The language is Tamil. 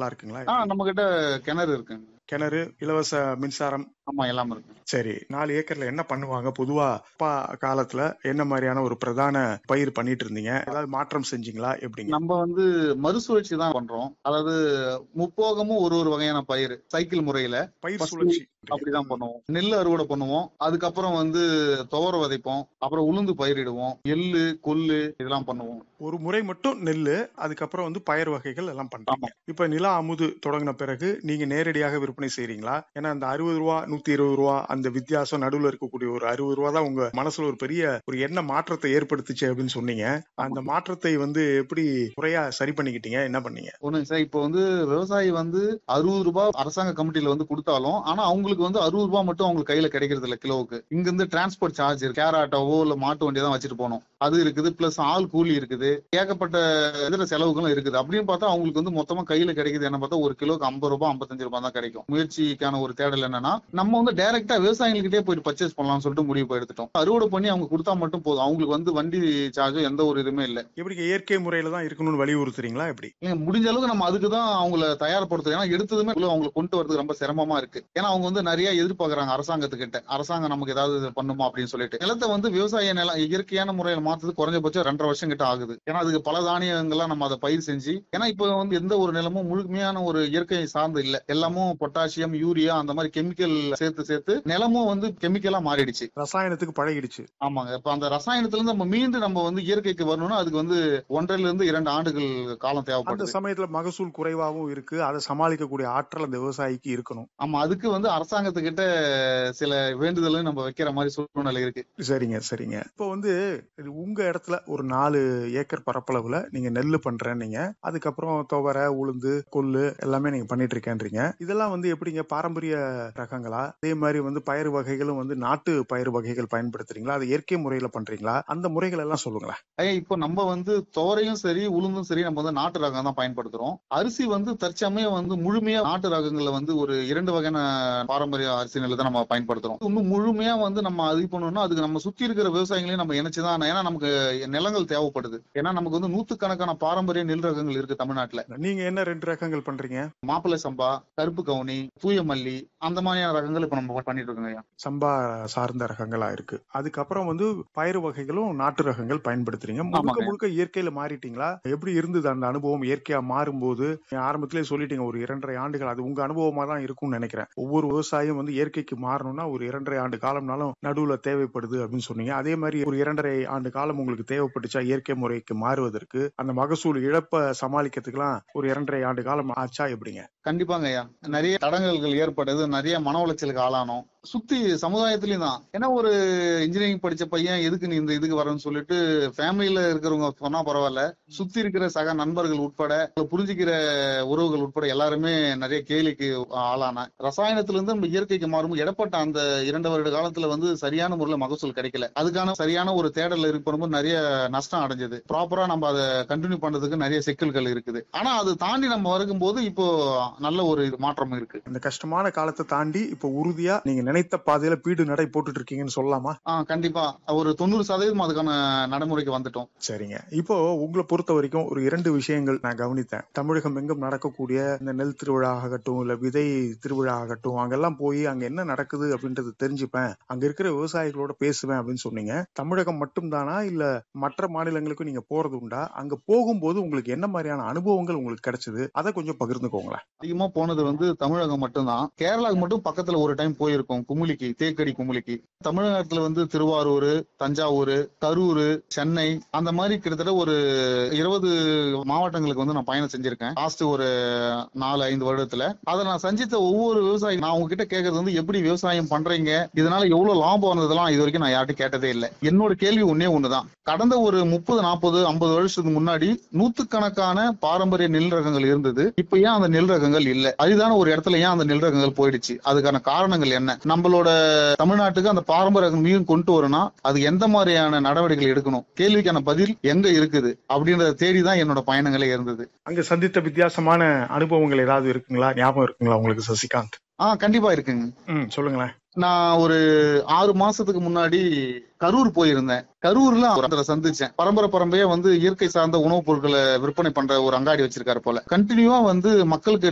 எல்லாம் இருக்குங்களா ஆ நம்ம கிட்ட கிணறு இருக்குங்க கிணறு இலவச மின்சாரம் ஆமா எல்லாம் இருக்கு சரி நாலு ஏக்கர்ல என்ன பண்ணுவாங்க பொதுவா அப்பா காலத்துல என்ன மாதிரியான ஒரு பிரதான பயிர் பண்ணிட்டு இருந்தீங்க ஏதாவது மாற்றம் செஞ்சீங்களா எப்படிங்க நம்ம வந்து மறுசுழற்சி தான் பண்றோம் அதாவது முப்போகமும் ஒரு ஒரு வகையான பயிர் சைக்கிள் முறையில பயிர் first சுழற்சி அப்படிதான் பண்ணுவோம் நெல் அறுவடை பண்ணுவோம் அதுக்கப்புறம் வந்து துவர விதைப்போம் அப்புறம் உளுந்து பயிரிடுவோம் எள்ளு கொள்ளு இதெல்லாம் பண்ணுவோம் ஒரு முறை மட்டும் நெல்லு அதுக்கப்புறம் வந்து பயர் வகைகள் எல்லாம் பண்றாங்க இப்ப நிலா அமுது தொடங்கின பிறகு நீங்க நேரடியாக விற்பனை செய்றீங்களா ஏன்னா அந்த அறுபது ரூபா நூத்தி இருபது ரூபா அந்த வித்தியாசம் நடுவுல இருக்கக்கூடிய ஒரு அறுபது ரூபா தான் உங்க மனசுல ஒரு பெரிய ஒரு எண்ண மாற்றத்தை ஏற்படுத்துச்சு அப்படின்னு சொன்னீங்க அந்த மாற்றத்தை வந்து எப்படி முறையா சரி பண்ணிக்கிட்டீங்க என்ன பண்ணீங்க ஒண்ணுங்க சார் இப்போ வந்து விவசாயி வந்து அறுபது ரூபாய் அரசாங்க கமிட்டில வந்து கொடுத்தாலும் ஆனா அவங்களுக்கு வந்து அறுபது ரூபாய் மட்டும் அவங்களுக்கு கையில கிடைக்கிறது இல்ல கிலோவுக்கு இங்க இருந்து டிரான்ஸ்போர்ட் சார்ஜ் இருக்கு கேர் ஆட்டோவோ இல்ல மாட்டு வண்டி தான் வச்சுட்டு போகணும் அது இருக்குது பிளஸ் ஆள் கூலி இருக்குது ஏகப்பட்ட இதர செலவுகளும் இருக்குது அப்படின்னு பார்த்தா அவங்களுக்கு வந்து மொத்தமா கையில கிடைக்குது என்ன பார்த்தா ஒரு கிலோக்கு ஐம்பது ரூபாய் ஐம்பத்தஞ்சு ரூபாய் தான் கிடைக்கும் முயற்சிக்கான ஒரு தேடல் என்னன்னா நம்ம வந்து டைரக்டா விவசாயிகள்கிட்டே போயிட்டு பர்ச்சேஸ் பண்ணலாம்னு சொல்லிட்டு முடிவு போய் எடுத்துட்டோம் அறுவடை பண்ணி அவங்க கொடுத்தா மட்டும் போதும் அவங்களுக்கு வந்து வண்டி சார்ஜும் எந்த ஒரு இதுவுமே இல்ல எப்படி இயற்கை முறையில தான் இருக்கணும்னு வலியுறுத்துறீங்களா எப்படி ஏங்க, முடிஞ்ச அளவுக்கு நம்ம அதுக்கு தான் அவங்கள தயார்படுத்துறோம் ஏன்னா எடுத்ததுமே உள்ள அவங்களை கொண்டு வரதுக்கு ரொம்ப சிரமமா இருக்கு ஏன்னா அவங்க வந்து நிறைய எதிர்பார்க்கறாங்க அரசாங்கத்துக்கிட்ட அரசாங்கம் நமக்கு ஏதாவது இது பண்ணுமா அப்படின்னு சொல்லிட்டு நிலத்தை வந்து விவசாய நிலம் இயற்கையான முறையில மாத்துறது குறைஞ்சபட்சம் ரெண்டரை வருஷம் கிட்ட ஆகுது ஏன்னா அதுக்கு பல தானியங்கள்லாம் நம்ம அதை பயிர் செஞ்சு ஏன்னா இப்போ வந்து எந்த ஒரு நிலமும் முழுமையான ஒரு இயற்கை சார்ந்து இல்ல எல்லாமும் பொட்டாசியம் யூரியா அந்த மாதிரி கெமிக்கல் சேர்த்து சேர்த்து நிலமும் வந்து கெமிக்கலா மாறிடுச்சு ரசாயனத்துக்கு பழகிடுச்சு ஆமாங்க இப்ப அந்த ரசாயனத்துல இருந்து நம்ம மீண்டும் நம்ம வந்து இயற்கைக்கு வரணும்னா அதுக்கு வந்து ஒன்றரைல இருந்து இரண்டு ஆண்டுகள் காலம் அந்த தேவைப்படுது சமயத்துல மகசூல் குறைவாகவும் இருக்கு அதை சமாளிக்கக்கூடிய ஆற்றல் அந்த விவசாயிக்கு இருக்கணும் ஆமா அதுக்கு வந்து அரசாங்கத்துக்கிட்ட சில வேண்டுதலும் நம்ம வைக்கிற மாதிரி சூழ்நிலை இருக்கு சரிங்க சரிங்க இப்போ வந்து இது உங்க இடத்துல ஒரு நாலு ஏக்கர் பரப்பளவுல நீங்க நெல்லு பண்றேன்னீங்க அதுக்கப்புறம் துவரை உளுந்து கொள்ளு எல்லாமே நீங்க பண்ணிட்டு இருக்கேன்றீங்க இதெல்லாம் வந்து எப்படிங்க பாரம்பரிய ரகங்களா அதே மாதிரி வந்து பயிர் வகைகளும் வந்து நாட்டு பயிர் வகைகள் பயன்படுத்துறீங்களா அது இயற்கை முறையில பண்றீங்களா அந்த முறைகள் எல்லாம் சொல்லுங்களேன் ஐயா இப்போ நம்ம வந்து துவரையும் சரி உளுந்தும் சரி நம்ம வந்து நாட்டு ரகம் தான் பயன்படுத்துறோம் அரிசி வந்து தற்சமயம் வந்து முழுமையா நாட்டு ரகங்கள்ல வந்து ஒரு இரண்டு வகையான பாரம்பரிய அரிசி நெல் தான் நம்ம பயன்படுத்துறோம் இன்னும் முழுமையா வந்து நம்ம இது பண்ணணும்னா அதுக்கு நம்ம சுத்தி இருக்கிற விவசாயிகளையும் நம்ம இணைச்சுதான் ஏன்னா நமக்கு நிலங்கள் தேவைப்படுது ஏன்னா நமக்கு வந்து நூத்துக்கணக்கான பாரம்பரிய நெல் ரகங்கள் இருக்கு தமிழ்நாட்டுல நீங்க என்ன ரெண்டு ரகங்கள் பண்றீங்க மாப்பிள்ளை சம்பா கருப்பு கவுனி தூய மல்லி அந்த மாதிரியான ரகங்கள் இப்ப நம்ம பண்ணிட்டு இருக்கோங்க ஐயா சம்பா சார்ந்த ரகங்களா இருக்கு அதுக்கப்புறம் வந்து பயிர் வகைகளும் நாட்டு ரகங்கள் பயன்படுத்துறீங்க முழுக்க ஆமாங்க. முழுக்க இயற்கையில மாறிட்டீங்களா எப்படி இருந்தது அந்த அனுபவம் இயற்கையா மாறும்போது நீங்க ஆரம்பத்திலே சொல்லிட்டீங்க ஒரு இரண்டரை ஆண்டுகள் அது உங்க அனுபவமா தான் இருக்கும்னு நினைக்கிறேன் ஒவ்வொரு விவசாயம் வந்து இயற்கைக்கு மாறணும்னா ஒரு இரண்டரை ஆண்டு காலம்னாலும் நடுவுல தேவைப்படுது அப்படின்னு சொன்னீங்க அதே மாதிரி ஒரு இரண்டரை ஆண்டு காலம் உங்களுக்கு தேவைப்பட்டுச்சா இயற்கை முறைக்கு மாறுவதற்கு அந்த மகசூல் இழப்பை சமாளிக்கிறதுக்கெல்லாம் ஒரு இரண்டரை ஆண்டு காலம் ஆச்சா எப்படிங்க கண்டிப்பாங்க ஐயா நிறைய தடங்கல்கள் ஏற்படுது நிறைய மன உளைச்சலுக்கு ஆளானோம் சுத்தி சமுதாயத்திலயும் தான் ஏன்னா ஒரு இன்ஜினியரிங் படிச்ச பையன் எதுக்கு நீ இந்த இதுக்கு வரேன்னு சொல்லிட்டு ஃபேமிலியில இருக்கிறவங்க சொன்னா பரவாயில்ல சுத்தி இருக்கிற சக நண்பர்கள் உட்பட புரிஞ்சுக்கிற உறவுகள் உட்பட எல்லாருமே நிறைய கேலிக்கு ஆளான ரசாயனத்துல இருந்து நம்ம இயற்கைக்கு மாறும்போது இடப்பட்ட அந்த இரண்டு வருட காலத்துல வந்து சரியான முறையில மகசூல் கிடைக்கல அதுக்கான சரியான ஒரு தேடல் இருக்கும்போது நிறைய நஷ்டம் அடைஞ்சது ப்ராப்பரா நம்ம அதை கண்டினியூ பண்றதுக்கு நிறைய சிக்கல்கள் இருக்குது ஆனா அது தாண்டி நம்ம வரும்போது இப்போ நல்ல ஒரு மாற்றம் இருக்கு இந்த கஷ்டமான காலத்தை தாண்டி இப்போ உறுதியா நீங்க நினைத்த பாதையில பீடு நடை போட்டுட்டு இருக்கீங்கன்னு சொல்லலாமா ஆஹ் கண்டிப்பா ஒரு தொண்ணூறு சதவீதம் அதுக்கான நடைமுறைக்கு வந்துட்டோம் சரிங்க இப்போ உங்களை பொறுத்த வரைக்கும் ஒரு இரண்டு விஷயங்கள் நான் கவனித்தேன் தமிழகம் எங்கும் நடக்கக்கூடிய இந்த நெல் திருவிழா ஆகட்டும் இல்ல விதை திருவிழா ஆகட்டும் அங்கெல்லாம் போய் அங்க என்ன நடக்குது அப்படின்றது தெரிஞ்சுப்பேன் அங்க இருக்கிற விவசாயிகளோட பேசுவேன் அப்படின்னு சொன்னீங்க தமிழகம் மட்டும் தானா இல்ல மற்ற மாநிலங்களுக்கும் நீங்க போறது உண்டா அங்க போகும்போது உங்களுக்கு என்ன மாதிரியான அனுபவங்கள் உங்களுக்கு கிடைச்சது அதை கொஞ்சம் பகிர்ந்துக்கோங்களேன் அதிகமா போனது வந்து தமிழகம் மட்டும்தான் கேரளாவுக்கு மட்டும் பக்கத்துல ஒரு டைம் போயிருக்கோம் குமுளிக்கு தேக்கடி குமுளிக்கு தமிழகத்துல வந்து திருவாரூர் தஞ்சாவூர் கரூர் சென்னை அந்த மாதிரி கிட்டத்தட்ட ஒரு இருபது மாவட்டங்களுக்கு வந்து நான் பயணம் செஞ்சிருக்கேன் லாஸ்ட் ஒரு நாலு ஐந்து வருடத்துல அதை நான் சந்தித்த ஒவ்வொரு விவசாயி நான் உங்ககிட்ட கேட்கறது வந்து எப்படி விவசாயம் பண்றீங்க இதனால எவ்வளவு லாபம் வந்ததெல்லாம் இது வரைக்கும் நான் யார்ட்டும் கேட்டதே இல்லை என்னோட கேள்வி ஒன்னே ஒண்ணுதான் கடந்த ஒரு முப்பது நாற்பது ஐம்பது வருஷத்துக்கு முன்னாடி நூத்துக்கணக்கான பாரம்பரிய நெல் ரகங்கள் இருந்தது இப்ப ஏன் அந்த நெல் ரகங்கள் இல்ல அரிதான ஒரு இடத்துல ஏன் அந்த நெல் ரகங்கள் போயிடுச்சு அதுக்கான காரணங்கள் என்ன நம்மளோட தமிழ்நாட்டுக்கு அந்த பாரம்பரிய ரகம் மீண்டும் கொண்டு வரணும்னா அது எந்த மாதிரியான நடவடிக்கைகள் எடுக்கணும் கேள்விக்கான பதில் எங்க இருக்குது அப்படின்றத தேடிதான் என்னோட பயணங்களே இருந்தது அங்க சந்தித்த வித்தியாசமான அனுபவங்கள் ஏதாவது இருக்குங்களா ஞாபகம் இருக்குங்களா உங்களுக்கு சசிகாந்த் ஆஹ் கண்டிப்பா இருக்குங்க ம் சொல்லுங்களேன் நான் ஒரு ஆறு மாசத்துக்கு முன்னாடி கரூர் போயிருந்தேன் கரூர்ல ஒருத்தரை சந்திச்சேன் பரம்பரை பரம்பரையா வந்து இயற்கை சார்ந்த உணவுப் பொருட்களை விற்பனை பண்ற ஒரு அங்காடி வச்சிருக்காரு போல கண்டினியூவா வந்து மக்களுக்கு